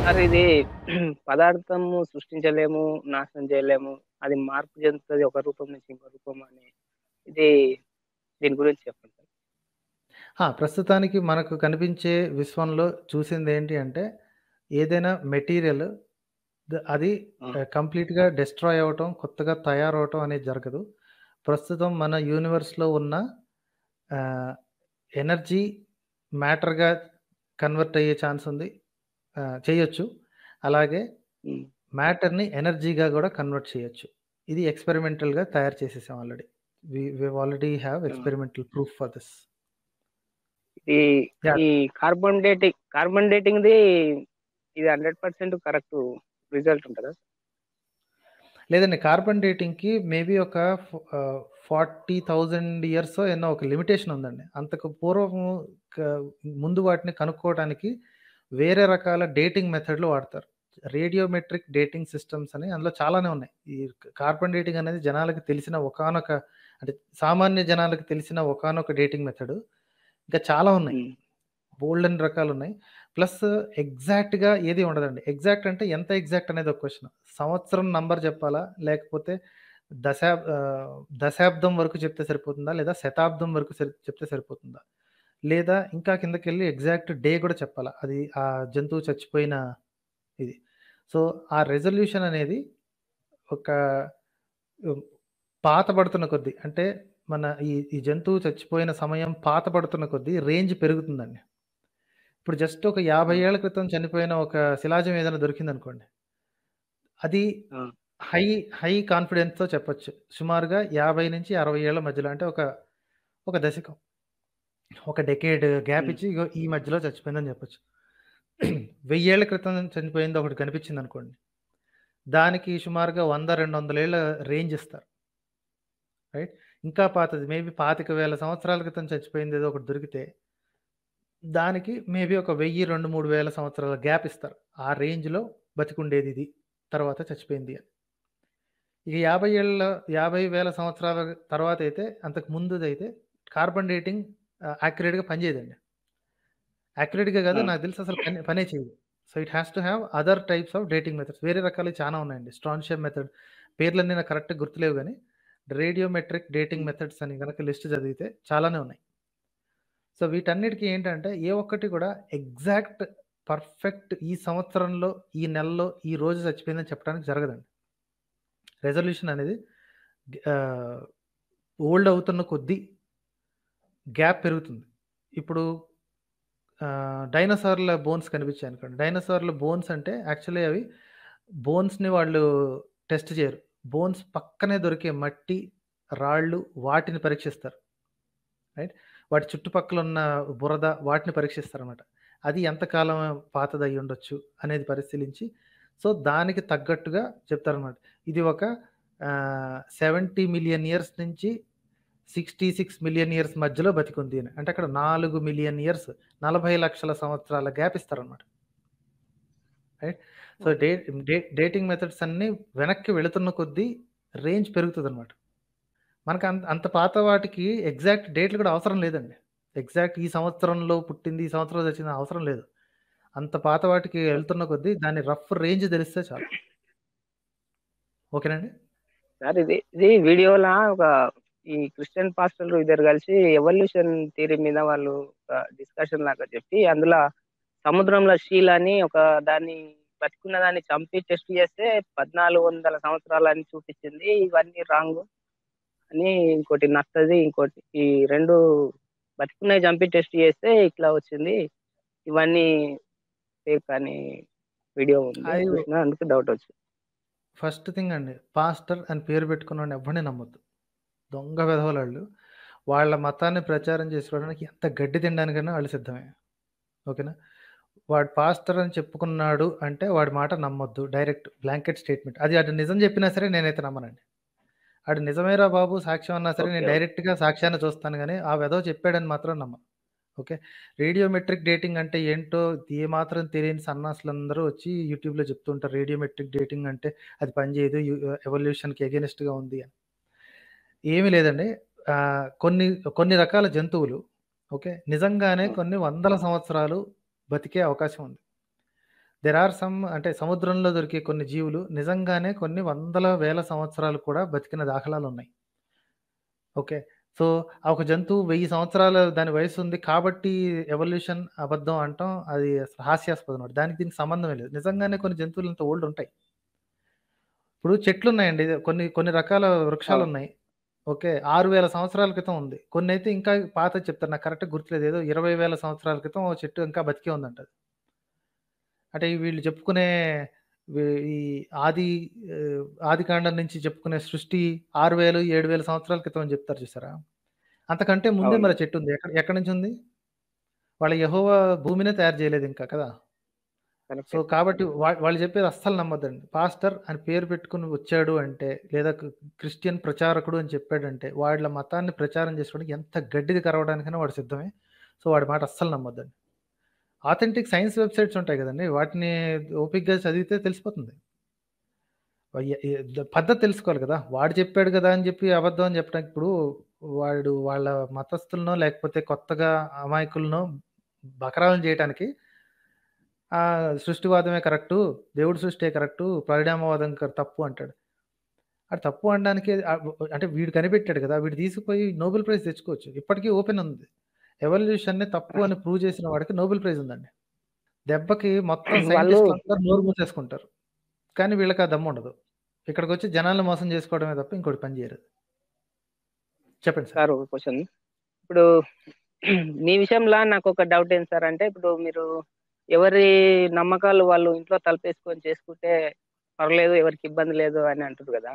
Sir ఇది పదార్థము సృష్టించలేము, నాశనం చేయలేము. అది మార్పు చెందుతది ఒక రూపం నుంచి ఇంకో రూపం అని. ఇది దీని గురించి చెప్పండి సార్? ఆ! ప్రస్తుతానికి మనకు కనిపించే విశ్వంలో చూసిందేంటి అంటే, ఏదైనా మెటీరియల్ ద అది ఆ! ఆహ్, కంప్లీట్‌గా డెస్ట్రాయ్ అవ్వటం, కొత్తగా తయారవ్వటం అనేది జరగదు. ప్రస్తుతం మన యూనివర్స్‌లో ఉన్న ఆహ్, ఎనర్జీ మ్యాటర్‌గా కన్వర్ట్ అయ్యే ఛాన్స్ ఉంది. ఆహ్, చేయొచ్చు. అలాగే హ్మ్. మ్యాటర్‌ని ఎనర్జీగా గూడా కన్వర్ట్ చేయొచ్చు. ఇది ఎక్స్‌పెరిమెంటల్‌గా తయారు చేసేసాం already. We we already have ah! Experimental proof for this. ఈ యాహ్! ఈ కార్బన్ డేటింగ్ కార్బన్ డేటింగ్‌ది ఇది 100% కరెక్ట్ రిజల్ట్ ఉంటదా? లేదండి. కార్బన్ డేటింగ్‌కి మేబీ ఒక ఫ్ ఆహ్, 40,000 ఇయర్సో ఎన్నో ఒక లిమిటేషన్ ఉందండి. అంతకు పూర్వము క ముందు వాటిని కనుక్కోవడానికి వేరే రకాల డేటింగ్ మెథడ్‌లు వాడతారు. రేడియోమెట్రిక్ డేటింగ్ సిస్టమ్స్ అని అందులో చాలానే ఉన్నాయి. ఈ కార్బన్ డేటింగ్ అనేది జనాలకి తెలిసిన ఒకానొక అంటే సామాన్య జనాలకి తెలిసిన ఒకానొక డేటింగ్ మెథడ్. ఇంకా చాలా ఉన్నాయి. హ్మ్. బోలెడన్ని రకాలున్నాయి. ప్లస్ ఎగ్జాక్ట్‌గా ఏది ఉండదండి. ఎగ్జాక్ట్ అంటే ఎంత ఎగ్జాక్ట్ అనేది ఒక క్వెషన్. సంవత్సరం నంబర్ చెప్పాలా? లేకపోతే దశా ఆహ్, దశాబ్దం వరకు చెప్తే సరిపోతుందా? లేదా శతాబ్దం వరకు సరి చెప్తే సరిపోతుందా? లేదా ఇంకా కిందకెళ్ళి ఎగ్జాక్ట్ డే కూడా చెప్పాలా? అది ఆ జంతువు చచ్చిపోయిన ఇది. సో, ఆ రిజల్యూషన్ అనేది ఒక హ్మ్, పాత పడుతున్న కొద్దీ అంటే మన ఈ ఈ జంతువు చచ్చిపోయిన సమయం పాత పడుతున్న కొద్దీ రేంజ్ పెరుగుతుందండి. ఇప్పుడు జస్ట్ ఒక 50 ఆ! ఏళ్ల క్రితం చనిపోయిన ఒక శిలాజం ఏదైనా దొరికిందనుకోండి. అది ఆ! హై హై కాన్ఫిడెన్స్‌తో చెప్పొచ్చు. సుమారుగా 50-60 ఏళ్ల మధ్యలో అంటే ఒక ఒక దశకం. ఒక డెకేడ్ గ్యాప్ హ్మ్. ఇచ్చి ఇగో ఈ మధ్యలో చచ్చిపోయిందని చెప్పొచ్చు. 1000 ఏళ్ల క్రితం చనిపోయింది ఒకటి కనిపించిందనుకోండి. దానికి సుమారుగా 100, 200 ఏళ్ల రేంజ్ ఇస్తారు. రైట్. ఇంకా పాతది మేబీ 25,000 సంవత్సరాల క్రితం చచ్చిపోయింది ఏదో ఒకటి దొరికితే దానికి మేబీ ఒక 1000, 2, 3000 సంవత్సరాల గ్యాప్ ఇస్తారు. ఆ రేంజ్‌లో బతికుండేది ఇది. తర్వాత చచ్చిపోయింది అని. ఇక 50 ఏళ్ల 50,000 సంవత్సరాల తర్వాతైతే అంతకు ముందుదైతే కార్బన్ డేటింగ్ ఆహ్, యాక్యురేట్‌గా పనిచేయదండి. యాక్యురేట్‌గా కాదు ఆ! నాకు తెలిసి అసలు పని పనే చేయదు. So, it has to have other types of dating methods. వేరే రకాలవి చానా ఉన్నాయండి. స్ట్రాన్షియం మెథడ్ పేర్లన్నీ నాకు కరెక్ట్‌గా గుర్తులేవు గానీ, రేడియోమెట్రిక్ డేటింగ్ హ్మ్. మెథడ్స్ అని గనక లిస్ట్ చదివితే చాలానే ఉన్నాయి. సో, వీటన్నిటికి ఏంటంటే ఏ ఒక్కటి కూడా ఎగ్జాక్ట్ పర్ఫెక్ట్ ఈ సంవత్సరంలో, ఈ నెలలో, ఈ రోజు చచ్చిపోయిందని చెప్పడానికి జరగదండి. రిజల్యూషన్ అనేది ఆహ్, ఓల్డ్ అవుతున్న కొద్దీ గ్యాప్ పెరుగుతుంది. ఇప్పుడు ఆహ్, డైనోసార్ల బోన్స్ కనిపించాయనుకోండి. డైనోసార్ల బోన్స్ అంటే యాక్చువల్లీ అవి బోన్స్‌ని వాళ్ళు టెస్ట్ చేయరు. బోన్స్ పక్కనే దొరికే మట్టి, రాళ్ళు వాటిని పరీక్షిస్తారు. రైట్. వాటి చుట్టుపక్కల ఉన్న బురద వాటిని పరీక్షిస్తారనమాట. అది ఎంతకాలం పాతదయ్యుండొచ్చు అనేది పరిశీలించి, సో, దానికి తగ్గట్టుగా చెప్తారనమాట. ఇది ఒక ఆహ్, 70 మిలియన్ ఇయర్స్ నుంచి 66 మిలియన్ ఇయర్స్ మధ్యలో బతికుంది అని. అంటే అక్కడ 4 మిలియన్ ఇయర్స్ 40,00,000 సంవత్సరాల గ్యాప్ ఇస్తారనమాట. Right. So, okay. Day day dating methods అన్నీ వెనక్కి వెళుతున్న కొద్దీ రేంజ్ పెరుగుతదనమాట. మనకు అంత అంత పాత వాటికి ఎగ్జాక్ట్ డేట్‌లు కూడా అవసరం లేదండి. ఎగ్జాక్ట్ ఈ సంవత్సరంలో పుట్టింది, ఈ సంవత్సరంలో చచ్చింది అవసరం లేదు. అంత పాత వాటికి ఓకే. వెళ్తున్న కొద్దీ దాని రఫ్ రేంజ్ తెలిస్తే చాలు. ఓకేనండి. సార్ ఇది ఇది వీడియోలా ఒక ఈ క్రిస్టియన్ పాస్టర్‌లు ఇద్దరు కలిసి ఎవల్యూషన్ థియరీ మీద వాళ్ళు ఒక డిస్కషన్ లాగా చెప్పి, అందులో సముద్రంలో షీల్ అని ఒక దాన్ని బతికున్న దాన్ని చంపి టెస్ట్ చేస్తే 1400 సంవత్సరాలని చూపించింది. ఇవన్నీ రాంగ్ అని ఇంకోటి నత్తది, ఇంకోటి ఈ 2 బతికున్నయి చంపి టెస్ట్ చేస్తే ఇట్లా వచ్చింది. ఇవన్నీ ఫేక్ అని వీడియో ఉంది. అయ్యో! చూసినా అందుకు డౌట్ వచ్చింది. ఫస్ట్ థింగ్ అండి. పాస్టర్ అని పేరు పెట్టుకున్నోడిని ఎవ్వడిని నమ్మొద్దు. దొంగ వెధవలాళ్ళు. వాళ్ళ మతాన్ని ప్రచారం చేసుకోవడానికి ఎంత గడ్డి తినడానికైనా ఆళ్ళు సిద్ధమే. ఓకేనా. వాడు పాస్టర్ అని చెప్పుకున్నాడు అంటే వాడి మాట నమ్మొద్దు. Direct blanket statement. అది ఆడు నిజం చెప్పినా సరే నేనైతే నమ్మనండి. ఆడు నిజమేరా బాబు సాక్ష్యం అన్నా సరే ఓకే. నేను ఓకే. డైరెక్ట్‌గా సాక్ష్యాన్ని చూస్తాను గానీ, ఆ వెధవ చెప్పాడని మాత్రం నమ్మను. ఓకే. రేడియోమెట్రిక్ డేటింగ్ అంటే ఏంటో ఏమాత్రం తెలియని సన్నాసులందరూ వచ్చి యూట్యూబ్‌లో చెప్తుంటారు. రేడియోమెట్రిక్ డేటింగ్ అంటే అది పనిచేయదు. యు ఎవల్యూషన్‌కి అగైనెస్ట్‌గా ఉంది అని. ఏమీ లేదండి. ఆహ్, కొన్ని కొన్ని రకాల జంతువులు ఓకే. నిజంగానే ఆ! కొన్ని వందల సంవత్సరాలు బతికే అవకాశం ఉంది. దేర్ ఆర్ సమ్ అంటే సముద్రంలో దొరికే కొన్ని జీవులు నిజంగానే కొన్ని వందల వేల సంవత్సరాలు కూడా బతికిన దాఖలాలు ఉన్నాయి ఓకే సో ఆ ఒక జంతువు వెయ్యి సంవత్సరాల దాని వయసు ఉంది కాబట్టి ఎవల్యూషన్ అబద్ధం అంటాం అది అసలు హాస్యాస్పదం అన్నమాట. దానికి దీనికి సంబంధమే లేదు నిజంగానే కొన్ని జంతువులు ఇంత ఓల్డ్ ఉంటాయి ఇప్పుడు చెట్లు ఉన్నాయండి కొన్ని కొన్ని రకాల వృక్షాలు అవును. ఉన్నాయి ఓకే ఆరు వేల సంవత్సరాల క్రితం ఉంది కొన్ని అయితే ఇంకా పాత చెప్తారు నాకు కరెక్ట్ గుర్తులేదు ఏదో ఇరవై వేల సంవత్సరాల క్రితం ఓ చెట్టు ఇంకా బతికే ఉందంట అది. అంటే ఈ వీళ్ళు చెప్పుకునే వీ- ఈ ఆది ఆ, ఆది కాండం నుంచి చెప్పుకునే సృష్టి ఆరు వేలు ఏడు వేల సంవత్సరాల క్రితం అని చెప్తారు చూసారా అంతకంటే ముందే అవును. మరి చెట్టు ఉంది ఎక్కడ ఎక్కడి నుంచి ఉంది వాళ్ళ యహోవ భూమినే తయారు చేయలేదు ఇంకా కదా కరెక్టే సో సార్. కాబట్టి వా- వాళ్ళు చెప్పేది అస్సలు నమ్మద్దండి పాస్టర్ అని పేరు పెట్టుకుని వచ్చాడు అంటే లేదా క్రి- క్రిస్టియన్ ప్రచారకుడు అని చెప్పాడంటే వాళ్ళ మతాన్ని ప్రచారం చేసుకోవడానికి ఎంత గడ్డిది కరవడానికైనా వాడు సిద్ధమే సో వాడి మాట అస్సలు నమ్మద్దండి ఆథెంటిక్ సైన్స్ వెబ్సైట్స్ ఉంటాయి కదండి వాటిని ఓపిక్గా చదివితే తెలిసిపోతుంది ఎ- ఎ- ద- పద్ధతి తెలుసుకోవాలి కదా వాడు చెప్పాడు కదా అని చెప్పి అబద్ధం అని చెప్పడానికి ఇప్పుడు వాడు వాళ్ళ మతస్థులనో లేకపోతే కొత్తగా అమాయకులనో బకరాలను చేయడానికి ఆ సృష్టివాదమే కరెక్టు దేవుడి సృష్టి కరెక్టు పరిణామవాదం క- తప్పు అంటాడు అది తప్పు అనడానికి ఆ- అంటే వీడు కనిపెట్టాడు కదా వీడు తీసుకుపోయి నోబెల్ ప్రైజ్ తెచ్చుకోవచ్చు ఇప్పటికీ ఓపెన్ ఉంది ఎవల్యూషన్ తప్పు అని ప్రూవ్ చేసిన వాడికి నోబెల్ ప్రైజ్ ఉందండి దెబ్బకి మొత్తం వాళ్ళు సైంటిస్టులు అందరూ నోరు మూసేసుకుంటారు కానీ వీళ్ళకి ఆ దమ్ము ఉండదు ఇక్కడికి వచ్చి జనాలను మోసం చేసుకోవడమే తప్ప ఇంకోటి పని చేయరు చెప్పండి సార్ సార్ ఒక క్వశ్చన్ ఇప్పుడు మీ విషయంలో నాకు ఒక డౌట్ ఏంటి సార్ అంటే ఇప్పుడు మీరు ఎవరి నమ్మకాలు వాళ్ళు ఇంట్లో తలపేసుకొని చేసుకుంటే పర్లేదు ఎవరికి ఇబ్బంది లేదు అని అంటారు కదా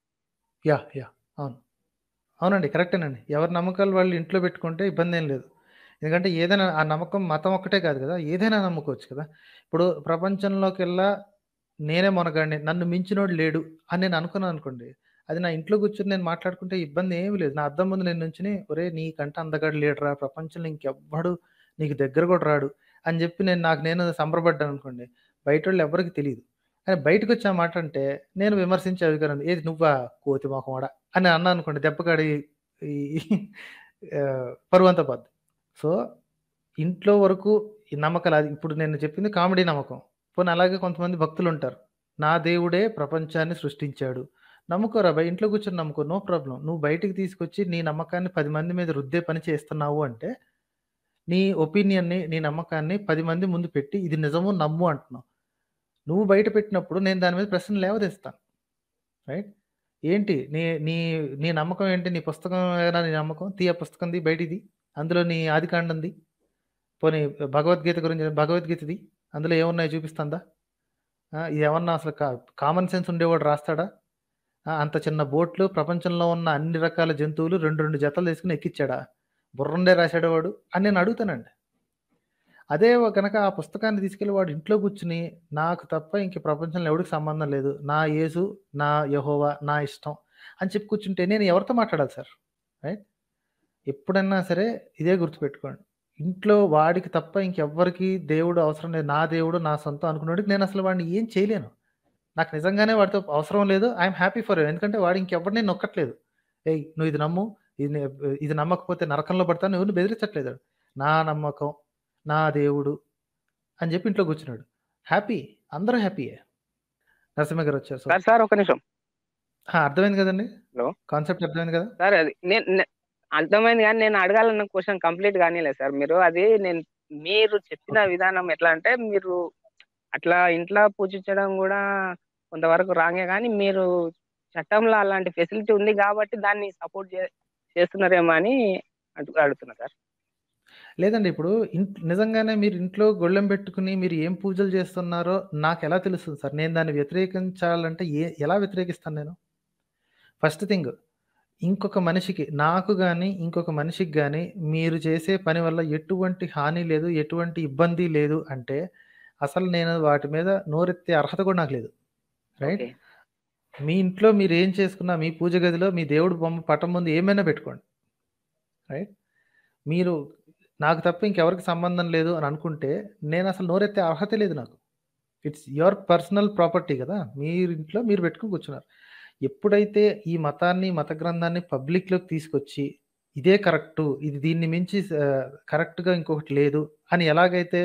యా యా అవును అవునండి కరెక్టేనండి ఎవరి నమ్మకాలు వాళ్ళు ఇంట్లో పెట్టుకుంటే ఇబ్బంది ఏం లేదు ఎందుకంటే ఏదైనా ఆ నమ్మకం మతం ఒక్కటే కాదు కదా ఏదైనా నమ్ముకోవచ్చు కదా ఇప్పుడు ప్రపంచంలోకి వెళ్ళా నేనే మొనగాడిని నన్ను మించినోడు లేడు అని నేను అనుకున్నాను అనుకోండి అది నా ఇంట్లో కూర్చొని నేను మాట్లాడుకుంటే ఇబ్బంది ఏమీ లేదు నా అద్దం ముందు నేను నుంచుని ఒరే నీకంటే అందగాడు లేడురా ప్రపంచంలో ఇంకెవ్వడు నీకు దగ్గర కూడా రాడు అని చెప్పి నేను నాకు నేను సంబరపడ్డాను అనుకోండి బయట వాళ్ళు ఎవరికి తెలియదు కానీ బయటకు వచ్చి ఆ మాట అంటే నేను విమర్శించే అధికారం ఉంది. ఏది నువ్వా కోతి మొఖమాడ అని అన్నా అనుకోండి దెబ్బకాడి ఈ ఆ, పరువంతా పోద్ది సో ఇంట్లో వరకు ఈ నమ్మకాలు అది ఇప్పుడు నేను చెప్పింది కామెడీ నమ్మకం పోనీ అలాగే కొంతమంది భక్తులు ఉంటారు నా దేవుడే ప్రపంచాన్ని సృష్టించాడు నమ్ముకోరా బై ఇంట్లో కూర్చొని నమ్ముకో నో ప్రాబ్లం నువ్వు బయటికి తీసుకొచ్చి నీ నమ్మకాన్ని పది మంది మీద రుద్దే పని చేస్తున్నావు అంటే నీ ఒపీనియన్ని నీ నమ్మకాన్ని పది మంది ముందు పెట్టి ఇది నిజము నమ్ము అంటున్నావు నువ్వు బయట పెట్టినప్పుడు నేను దాని మీద ప్రశ్న లేవదీస్తాను రైట్ ఏంటి నీ నీ నీ నమ్మకం ఏంటి నీ పుస్తకం ఏనా నీ నమ్మకం తీ ఆ పుస్తకంది బయటిది అందులో నీ ఆది కాండంది పోనీ భగవద్గీత గురించి భగవద్గీతది అందులో ఏమున్నాయో చూపిస్తుందా ఆ, ఇది ఏమన్నా అసలు కామన్ సెన్స్ ఉండేవాడు రాస్తాడా ఆ, అంత చిన్న బోట్లు ప్రపంచంలో ఉన్న అన్ని రకాల జంతువులు రెండు రెండు జతలు తీసుకుని ఎక్కిచ్చాడా బుర్రండే రాశాడు వాడు అని నేను అడుగుతానండి అదే కనుక ఆ పుస్తకాన్ని తీసుకెళ్ళి వాడు ఇంట్లో కూర్చుని నాకు తప్ప ఇంక ప్రపంచంలో ఎవరికి సంబంధం లేదు నా యేసు నా యహోవా నా ఇష్టం అని చెప్పి కూర్చుంటే నేను ఎవరితో మాట్లాడాలి సార్ రైట్ ఎప్పుడన్నా సరే ఇదే గుర్తుపెట్టుకోండి ఇంట్లో వాడికి తప్ప ఇంకెవ్వరికి దేవుడు అవసరం లేదు నా దేవుడు నా సొంతం అనుకున్నాడికి నేను అసలు వాడిని ఏం చేయలేను నాకు నిజంగానే వాడితో అవసరం లేదు ఐఎమ్ హ్యాపీ ఫర్ ఎందుకంటే వాడు ఇంకెవ్వరిని నొక్కట్లేదు ఏయ్ నువ్వు ఇది నమ్ము ఇది నే- ఇది నమ్మకపోతే నరకంలో పడతాను ఎవరిని బెదిరించట్లేదు వాడు. నా నమ్మకం నా దేవుడు అని చెప్పి ఇంట్లో కూర్చున్నాడు హ్యాపీ అందరూ హ్యాపీయే నరసింహ గారు వచ్చారు సో సార్ సార్ ఒక నిమిషం అర్థమైంది కదండి హలో కాన్సెప్ట్ అర్థమైంది కదా సార్ అది నేను నే- అర్థమైంది కానీ నేను అడగాలన్న క్వశ్చన్ కంప్లీట్ కానీలేదు సార్ మీరు అది నేను మీరు చెప్పిన ఓకే విధానం ఎట్లా అంటే మీరు అట్లా ఇంట్లో పూజించడం కూడా కొంతవరకు రాంగే కానీ మీరు చట్టంలో అలాంటి ఫెసిలిటీ ఉంది కాబట్టి దాన్ని సపోర్ట్ చే చేస్తున్నారేమో అని అడుగు అడుగుతున్నా సార్ లేదండి ఇప్పుడు ఇంట్ నిజంగానే మీరు ఇంట్లో గొళ్ళెం పెట్టుకుని మీరు ఏం పూజలు చేస్తున్నారో నాకు ఎలా తెలుస్తుంది సార్ నేను దాన్ని వ్యతిరేకించాలంటే ఏ ఎలా వ్యతిరేకిస్తాను నేను ఫస్ట్ థింగ్ ఇంకొక మనిషికి నాకు కానీ ఇంకొక మనిషికి కానీ మీరు చేసే పని వల్ల ఎటువంటి హాని లేదు ఎటువంటి ఇబ్బంది లేదు అంటే అసలు నేను వాటి మీద నోరెత్తే అర్హత కూడా నాకు లేదు రైట్ ఓకే మీ ఇంట్లో మీరు ఏం చేసుకున్నా మీ పూజ గదిలో మీ దేవుడు బొమ్మ పటం ముందు ఏమైనా పెట్టుకోండి రైట్ మీరు నాకు తప్ప ఇంకెవరికి సంబంధం లేదు అని అనుకుంటే నేను అసలు నోరెత్తే అర్హత లేదు నాకు ఇట్స్ యువర్ పర్సనల్ ప్రాపర్టీ కదా మీరు ఇంట్లో మీరు పెట్టుకుని కూర్చున్నారు ఎప్పుడైతే ఈ మతాన్ని మత గ్రంథాన్ని పబ్లిక్లోకి తీసుకొచ్చి ఇదే కరెక్టు ఇది దీన్ని మించి కరెక్ట్గా ఇంకొకటి లేదు అని ఎలాగైతే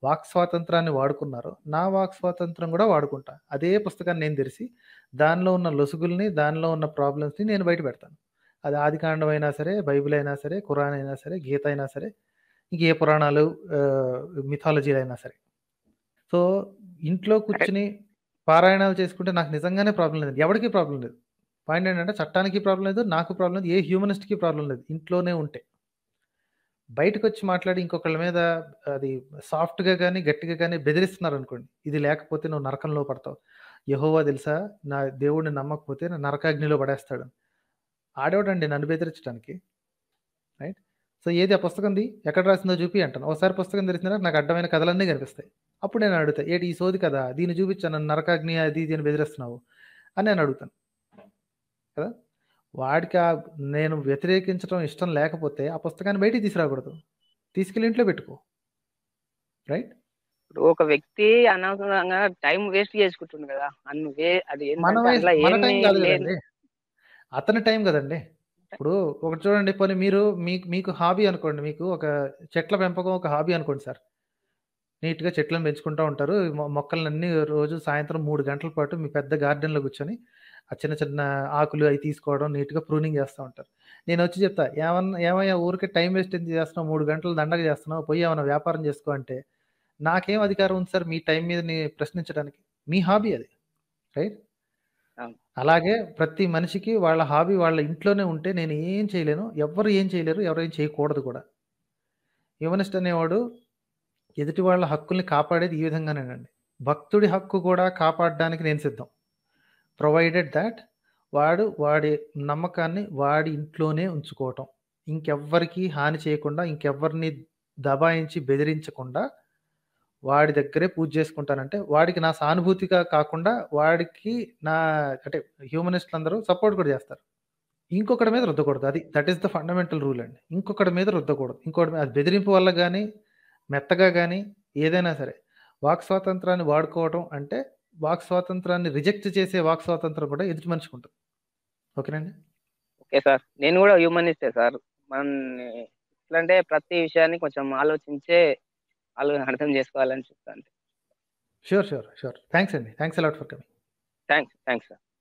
వాక్ స్వాతంత్రాన్ని వాడుకున్నారో నా వాక్ స్వాతంత్రం కూడా వాడుకుంటా అదే పుస్తకాన్ని నేను తెరిచి దానిలో ఉన్న లొసుగుల్ని దానిలో ఉన్న ప్రాబ్లమ్స్ని నేను బయట పెడతాను అది ఆది కాండం అయినా సరే బైబిల్ అయినా సరే ఖురాన్ అయినా సరే గీత అయినా సరే ఇంకే పురాణాలు మిథాలజీలు అయినా సరే సో ఇంట్లో కూర్చుని పారాయణాలు చేసుకుంటే నాకు నిజంగానే ప్రాబ్లం లేదు ఎవరికి ప్రాబ్లం లేదు పాయింట్ ఏంటంటే చట్టానికి ప్రాబ్లం లేదు నాకు ప్రాబ్లం లేదు ఏ హ్యూమనిస్ట్కి ప్రాబ్లం లేదు ఇంట్లోనే ఉంటే బయటకు వచ్చి మాట్లాడి ఇంకొకళ్ళ మీద అది సాఫ్ట్గా కానీ గట్టిగా కానీ బెదిరిస్తున్నారు అనుకోండి ఇది లేకపోతే నువ్వు నరకంలో పడతావు యహోవా తెలుసా నా దేవుడిని నమ్మకపోతే నా నరకాగ్నిలో పడేస్తాడు ఆడేవాడండి నన్ను బెదిరించడానికి రైట్ సో ఏది ఆ పుస్తకంది ఎక్కడ రాసిందో చూపి అంటాను ఒకసారి పుస్తకం తెరిచినా నాకు అడ్డమైన కథలన్నీ కనిపిస్తాయి అప్పుడు నేను అడుగుతా ఏంటి ఈ సోది కదా దీన్ని చూపించాను నన్ను నరకాగ్ని అది ఇది అని బెదిరిస్తున్నావు అని నేను అడుగుతాను కదా వాడికి ఆ నేను వ్యతిరేకించడం ఇష్టం లేకపోతే ఆ పుస్తకాన్ని బయటికి తీసుకురాకూడదు తీసుకెళ్ళి ఇంట్లో పెట్టుకో రైట్ ఇప్పుడు ఒక వ్యక్తి అనవసరంగా టైం వేస్ట్ చేసుకుంటుంది కదా అన్ని వే అది మన ఏంటంటే వయసు అందులో మన టైం ఏమీ కాదు లేదు కదండి అతని టైం కదండి ఇప్పుడు ఒకటి చూడండి పోనీ మీరు మీకు మీకు హాబీ అనుకోండి మీకు ఒక చెట్ల పెంపకం ఒక హాబీ అనుకోండి సార్ నీట్గా చెట్లను పెంచుకుంటూ ఉంటారు మొ- మొక్కలన్నీ రోజు సాయంత్రం మూడు గంటల పాటు మీ పెద్ద గార్డెన్లో కూర్చొని ఆ చిన్న చిన్న ఆకులు అవి తీసుకోవడం నీట్గా ప్రూనింగ్ చేస్తూ ఉంటారు నేను వచ్చి చెప్తా ఏమన్నా ఏమయ్యా ఊరికే టైం వేస్ట్ ఎందుకు చేస్తున్నావు మూడు గంటలు దండగా చేస్తున్నావు పోయి ఏమైనా వ్యాపారం చేసుకో అంటే నాకేం అధికారం ఉంది సార్ మీ టైం మీద ని ప్రశ్నించడానికి మీ హాబీ అది రైట్ అవును. అలాగే ప్రతి మనిషికి వాళ్ళ హాబీ వాళ్ళ ఇంట్లోనే ఉంటే నేను ఏం చేయలేను ఎవరు ఏం చేయలేరు ఎవరు ఏం చేయకూడదు కూడా హ్యూమనిస్ట్ అనేవాడు ఎదుటి వాళ్ళ హక్కుల్ని కాపాడేది ఈ విధంగానేనండి భక్తుడి హక్కు కూడా కాపాడడానికి నేను సిద్ధం ప్రొవైడెడ్ దాట్ వాడు వాడి నమ్మకాన్ని వాడి ఇంట్లోనే ఉంచుకోవటం ఇంకెవ్వరికి హాని చేయకుండా ఇంకెవ్వరిని దబాయించి బెదిరించకుండా వాడి దగ్గరే పూజ చేసుకుంటానంటే వాడికి నా సానుభూతిగా కాకుండా వాడికి నా అంటే హ్యూమనిస్టులు అందరూ సపోర్ట్ కూడా చేస్తారు ఇంకొకటి మీద రుద్దకూడదు అది that is the fundamental rule అండి ఇంకొకటి మీద రుద్దకూడదు ఇంకోటి మీద- అది బెదిరింపు వల్ల కానీ మెత్తగా కానీ ఏదైనా సరే వాక్ స్వాతంత్రాన్ని వాడుకోవడం అంటే వాక్ స్వాతంత్రాన్ని రిజెక్ట్ చేసే వాక్ స్వాతంత్రం కూడా ఎదుటి మనిషికి ఉంటుంది ఓకేనండి ఓకే సార్ నేను కూడా హ్యూమనిస్టే సార్ మన ఎట్లంటే ప్రతి విషయాన్ని కొంచెం ఆలోచించే వాళ్ళు అర్థం చేసుకోవాలని చెప్తాను షూర్ షూర్ షూర్ థ్యాంక్స్ అండి thanks a lot for coming thanks thanks sir